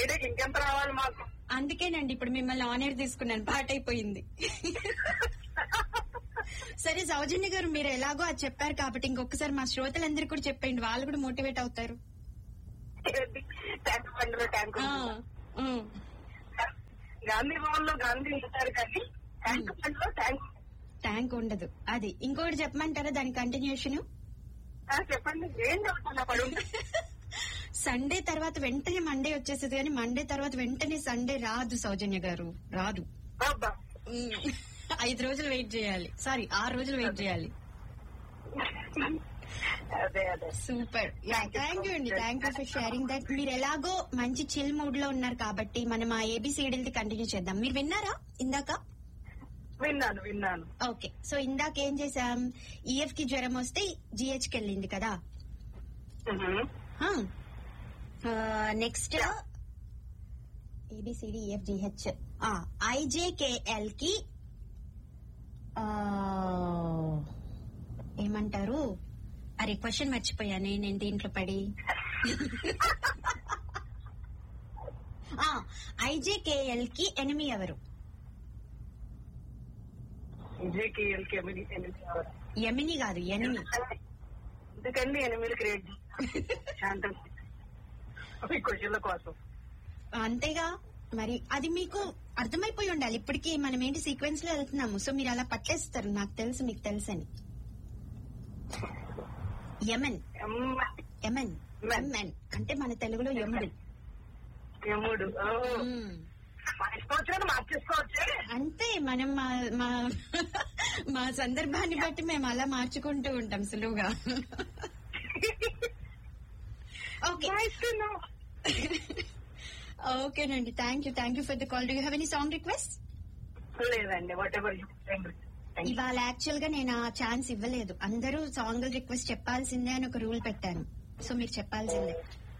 ఫ్రైడేకి ఇంకెంత రావాలి మాకు అందుకేనండి ఇప్పుడు మిమ్మల్ని ఆనర్ తీసుకున్నాను పాట అయిపోయింది సరే సౌజన్య గారు మీరు ఎలాగో అది చెప్పారు కాబట్టి ఇంకొకసారి మా శ్రోతలందరూ కూడా చెప్పండి వాళ్ళు కూడా మోటివేట్ అవుతారు ట్యాంక్ బండ్లో ట్యాంక్ ఆ, ఉమ్. గాంధీ భవన్ లో గాంధీ ఉంటారు కానీ ట్యాంక్ బండ్లో ట్యాంక్ ట్యాంక్ ఉండదు అది ఇంకోటి చెప్పమంటారా దాని కంటిన్యూషన్ ఆ, చెప్పండి ఏం చెప్తున్నా పడు సండే తర్వాత వెంటనే మండే వచ్చేసేది కానీ మండే తర్వాత వెంటనే సండే రాదు సౌజన్య గారు రాదు అబ్బా ఐదు రోజులు వెయిట్ చేయాలి సారీ ఆరు రోజులు వెయిట్ చేయాలి అదే అదే సూపర్ థ్యాంక్ యూ అండి thank you for sharing that మీరు ఎలాగో మంచి చిల్ మూడ్ లో ఉన్నారు కాబట్టి మనం ఆ ఏబిసిడీలది కంటిన్యూ చేద్దాం మీరు విన్నారా ఇందాక విన్నాను విన్నాను ఓకే సో ఇందాక ఏం చేసాం ఈఎఫ్ కి జ్వరం వస్తే జిహెచ్ కి వెళ్ళింది కదా ఉహు. Next A B C D E F G H I J K L కి ఆ, ఏమంటారు అరే క్వశ్చన్ మర్చిపోయానే నేను దీంట్లో పడి ఐజేకేఎల్ కి ఎనిమి ఎవరు విజయ్కి ఎల్కి ఎనిమిది ఎనిమిది కావాలి. ఎమిని కాదు ఎనిమి ఎందుకండి ఎనిమిది క్రియేట్ శాంతం మీ క్వశ్చన్ల కోసం అంతేగా మరి అది మీకు అర్థమైపోయి ఉండాలి ఇప్పటికీ మనం ఏంటి సీక్వెన్స్ లో వెళ్తున్నాము సో మీరు అలా పట్టేస్తారు నాకు తెలుసు మీకు తెలుసని యమన్ ఎమ్మ- యమన్ Men. యమన్ అంటే మన తెలుగులో యముడు యముడు ఓ. మ్మ్. మార్చుకోవచ్చు మార్చేసుకోవచ్చు అంతే మనం మా మా- మా సందర్భాన్ని బట్టి మేము అలా మార్చుకుంటూ ఉంటాం సులువుగా ఓకే ఓకేనండి thank you thank you for the call do you have any song request లేదండి వాట్ ఎవర్ ఇవాళ యాక్చువల్ గా నేను ఆ ఛాన్స్ ఇవ్వలేదు అందరూ సాంగ్ రిక్వెస్ట్ చెప్పాల్సిందే అని ఒక రూల్ పెట్టాను సో మీరు చెప్పాల్సిందే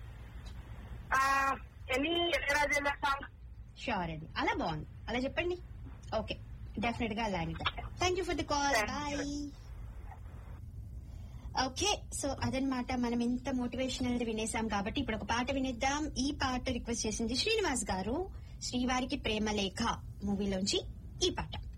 ఎనీ ఎక్కరాజేలా సాంగ్ షూర్ అండి అలా బాగుంది అలా చెప్పండి ఓకే డెఫినెట్ గా అలాగే thank you for the call Thank you. Bye okay so అదనమాట మనం ఇంత మోటివేషనల్ వినేసాం కాబట్టి ఇప్పుడు ఒక పాట వినేద్దాం ఈ పాట రిక్వెస్ట్ చేసింది శ్రీనివాస్ గారు శ్రీవారికి ప్రేమ లేఖ మూవీలోంచి ఈ పాట